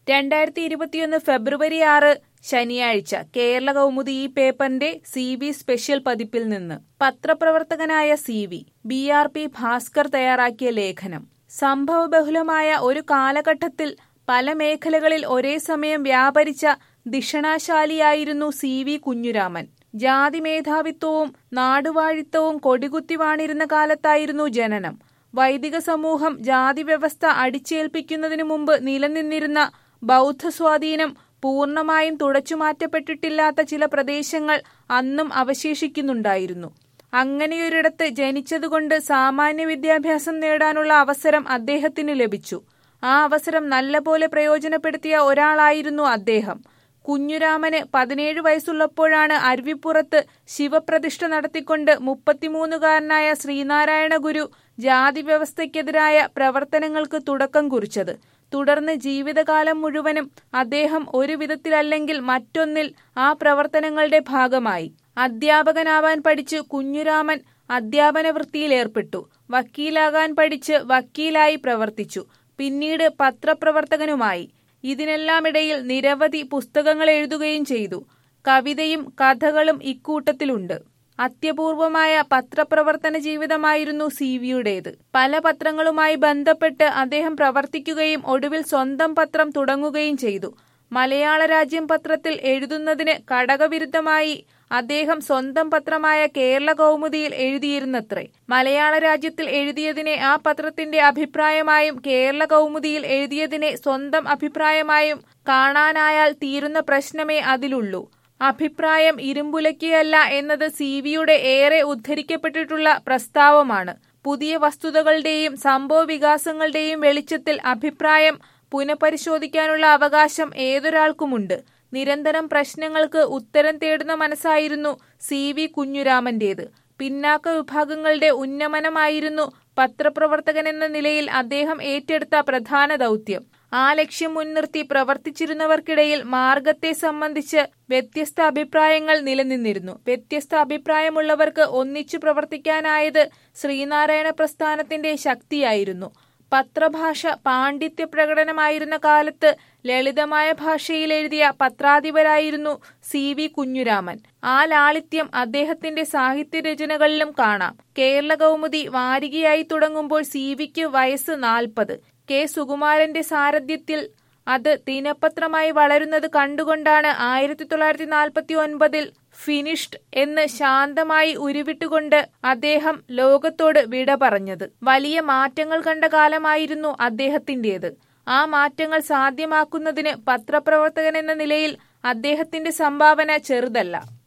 രണ്ടായിരത്തി ഇരുപത്തിയൊന്ന് ഫെബ്രുവരി ആറ് ശനിയാഴ്ച കേരള കൗമുദി ഈ പേപ്പറിന്റെ സി വി സ്പെഷ്യൽ പതിപ്പിൽ നിന്ന് പത്രപ്രവർത്തകനായ C V B R P Bhaskar തയ്യാറാക്കിയ ലേഖനം സംഭവബഹുലമായ ഒരു കാലഘട്ടത്തിൽ പല മേഖലകളിൽ ഒരേ സമയം വ്യാപരിച്ച ദിഷണാശാലിയായിരുന്നു സി വി കുഞ്ഞുരാമൻ ജാതി മേധാവിത്വവും നാടുവാഴിത്തവും കൊടികുത്തി വാണിരുന്ന കാലത്തായിരുന്നു ജനനം വൈദിക സമൂഹം ജാതി വ്യവസ്ഥ അടിച്ചേൽപ്പിക്കുന്നതിനു മുമ്പ് നിലനിന്നിരുന്ന ബൗദ്ധ സ്വാധീനം പൂർണ്ണമായും തുടച്ചുമാറ്റപ്പെട്ടിട്ടില്ലാത്ത ചില പ്രദേശങ്ങൾ അന്നും അവശേഷിക്കുന്നുണ്ടായിരുന്നു അങ്ങനെയൊരിടത്ത് ജനിച്ചതുകൊണ്ട് സാമാന്യ വിദ്യാഭ്യാസം നേടാനുള്ള അവസരം അദ്ദേഹത്തിന് ലഭിച്ചു ആ അവസരം നല്ലപോലെ പ്രയോജനപ്പെടുത്തിയ ഒരാളായിരുന്നു അദ്ദേഹം കുഞ്ഞുരാമന് പതിനേഴ് വയസ്സുള്ളപ്പോഴാണ് അരുവിപ്പുറത്ത് ശിവപ്രതിഷ്ഠ നടത്തിക്കൊണ്ട് മുപ്പത്തിമൂന്നുകാരനായ ശ്രീനാരായണ ഗുരു ജാതി വ്യവസ്ഥയ്ക്കെതിരായ പ്രവർത്തനങ്ങൾക്ക് തുടക്കം കുറിച്ചത് തുടർന്ന് ജീവിതകാലം മുഴുവനും അദ്ദേഹം ഒരു വിധത്തിലല്ലെങ്കിൽ മറ്റൊന്നിൽ ആ പ്രവർത്തനങ്ങളുടെ ഭാഗമായി അധ്യാപകനാവാൻ പഠിച്ച് കുഞ്ഞുരാമൻ അധ്യാപന വൃത്തിയിലേർപ്പെട്ടു വക്കീലാകാൻ പഠിച്ച് വക്കീലായി പ്രവർത്തിച്ചു പിന്നീട് പത്രപ്രവർത്തകനുമായി ഇതിനെല്ലാമിടയിൽ നിരവധി പുസ്തകങ്ങൾ എഴുതുകയും ചെയ്തു കവിതയും കഥകളും ഇക്കൂട്ടത്തിലുണ്ട് അത്യപൂർവമായ പത്രപ്രവർത്തന ജീവിതമായിരുന്നു സി വിയുടേത് പല പത്രങ്ങളുമായി ബന്ധപ്പെട്ട് അദ്ദേഹം പ്രവർത്തിക്കുകയും ഒടുവിൽ സ്വന്തം പത്രം തുടങ്ങുകയും ചെയ്തു മലയാള രാജ്യം പത്രത്തിൽ എഴുതുന്നതിന് ഘടകവിരുദ്ധമായി അദ്ദേഹം സ്വന്തം പത്രമായ കേരള കൗമുദിയിൽ എഴുതിയിരുന്നത്രേ മലയാള രാജ്യത്തിൽ എഴുതിയതിനെ ആ പത്രത്തിന്റെ അഭിപ്രായമായും കേരള കൗമുദിയിൽ എഴുതിയതിനെ സ്വന്തം അഭിപ്രായമായും കാണാനായാൽ തീരുന്ന പ്രശ്നമേ അതിലുള്ളൂ അഭിപ്രായം ഇരുമ്പുലയ്ക്കുകയല്ല എന്നത് സി വിയുടെ ഏറെ ഉദ്ധരിക്കപ്പെട്ടിട്ടുള്ള പ്രസ്താവമാണ് പുതിയ വസ്തുതകളുടെയും സംഭവ വികാസങ്ങളുടെയും വെളിച്ചത്തിൽ അഭിപ്രായം പുനഃപരിശോധിക്കാനുള്ള അവകാശം ഏതൊരാൾക്കുമുണ്ട് നിരന്തരം പ്രശ്നങ്ങൾക്ക് ഉത്തരം തേടുന്ന മനസ്സായിരുന്നു സി വി കുഞ്ഞുരാമന്റേത് പിന്നാക്ക വിഭാഗങ്ങളുടെ ഉന്നമനമായിരുന്നു പത്രപ്രവർത്തകൻ എന്ന നിലയിൽ അദ്ദേഹം ഏറ്റെടുത്ത പ്രധാന ദൗത്യം ആ ലക്ഷ്യം മുൻനിർത്തി പ്രവർത്തിച്ചിരുന്നവർക്കിടയിൽ മാർഗത്തെ സംബന്ധിച്ച് വ്യത്യസ്ത അഭിപ്രായങ്ങൾ നിലനിന്നിരുന്നു വ്യത്യസ്ത അഭിപ്രായമുള്ളവർക്ക് ഒന്നിച്ചു പ്രവർത്തിക്കാനായത് ശ്രീനാരായണ പ്രസ്ഥാനത്തിന്റെ ശക്തിയായിരുന്നു പത്രഭാഷ പാണ്ഡിത്യ പ്രകടനമായിരുന്ന കാലത്ത് ലളിതമായ ഭാഷയിൽ എഴുതിയ പത്രാധിപരായിരുന്നു സി വി കുഞ്ഞുരാമൻ ആ ലാളിത്യം അദ്ദേഹത്തിന്റെ സാഹിത്യരചനകളിലും കാണാം കേരള കൗമുദി വാരികയായി തുടങ്ങുമ്പോൾ സി വിക്ക് വയസ്സ് നാൽപ്പത് കെ സുകുമാരന്റെ സാരഥ്യത്തിൽ അത് ദിനപത്രമായി വളരുന്നത് കണ്ടുകൊണ്ടാണ് ആയിരത്തി തൊള്ളായിരത്തി നാൽപ്പത്തി ഒൻപതിൽ ഫിനിഷ്ഡ് എന്ന് ശാന്തമായി ഉരുവിട്ടുകൊണ്ട് അദ്ദേഹം ലോകത്തോട് വിട പറഞ്ഞത് വലിയ മാറ്റങ്ങൾ കണ്ട കാലമായിരുന്നു അദ്ദേഹത്തിന്റേത് ആ മാറ്റങ്ങൾ സാധ്യമാക്കുന്നതിന് പത്രപ്രവർത്തകൻ എന്ന നിലയിൽ അദ്ദേഹത്തിന്റെ സംഭാവന ചെറുതല്ല